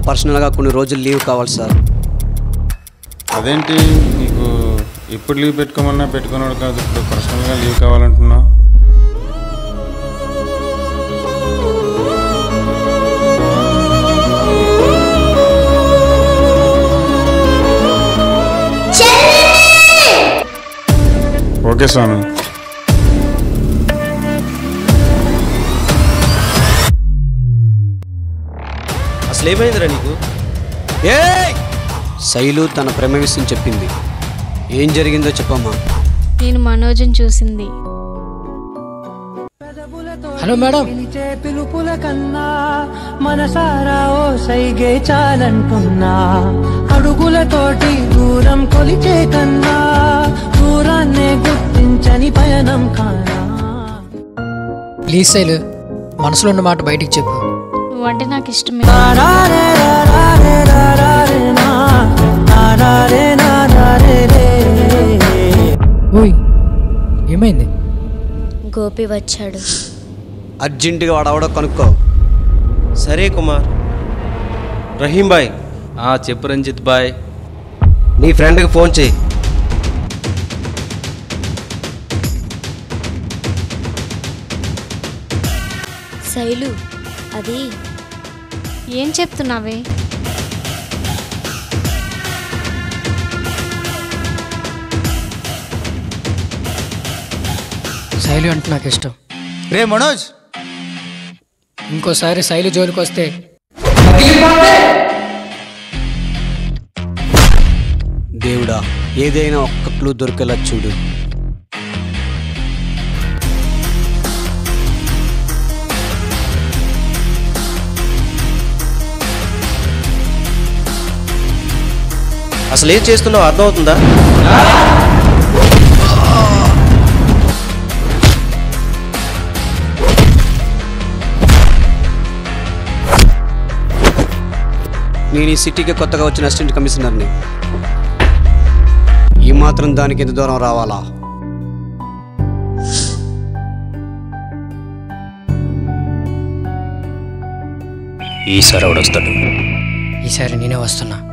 పర్సనల్గా కొన్ని రోజులు లీవ్ కావాలి సార్ అదేంటి నీకు ఎప్పుడు లీవ్ పెట్టుకోమన్నా పెట్టుకున్నాడు కాదు ఇప్పుడు పర్సనల్గా లీవ్ కావాలంటున్నావు ఓకే స్వామి అసలు ఏమైందిరా నీకు ఏయ్ శైలు తన ప్రేమ విషయం చెప్పింది ఏం జరిగిందో చెప్పమ్మా నేను మనోజ్ని చూసింది హలో మేడం పిలిచే పిలుపుల కన్నా మనసారా ఓ సైగే చాలంటున్నా అడుగులతోటి దూరం కొలిచే కన్నా దూరాన్నే గుర్తించని పయనం కానా ప్లీజ్ శైలు మనసులో ఉన్న మాట బయటికి చెప్పు నువ్వంటే నాకు ఇష్టమే రారే రారే రారే నా, రారే రారే రే. ఓయ్ ఏమైంది గోపి వచ్చాడు అర్జెంటుగా వాడు అవడో కనుక్కో సరే కుమార్ రహీం బాయ్ ఆ చెప్పు రంజిత్ బాయ్ నీ ఫ్రెండ్కి ఫోన్ చేయి శైలు అది ఏం చెప్తున్నావే శైలు అంటే నాకు ఇష్టం రే మనోజ్ ఇంకోసారి శైలు జోలికి వస్తే దేవుడా ఏదైనా ఒక్క క్లూ దొరికేలా చూడు అసలు ఏం చేస్తున్నావు అర్థమవుతుందా నేను ఈ సిటీకి కొత్తగా వచ్చిన అసిస్టెంట్ కమిషనర్ని ఈ మాత్రం దానికి ఎంత దూరం రావాలా ఈసారి వస్తాడు ఈసారి నేనే వస్తున్నా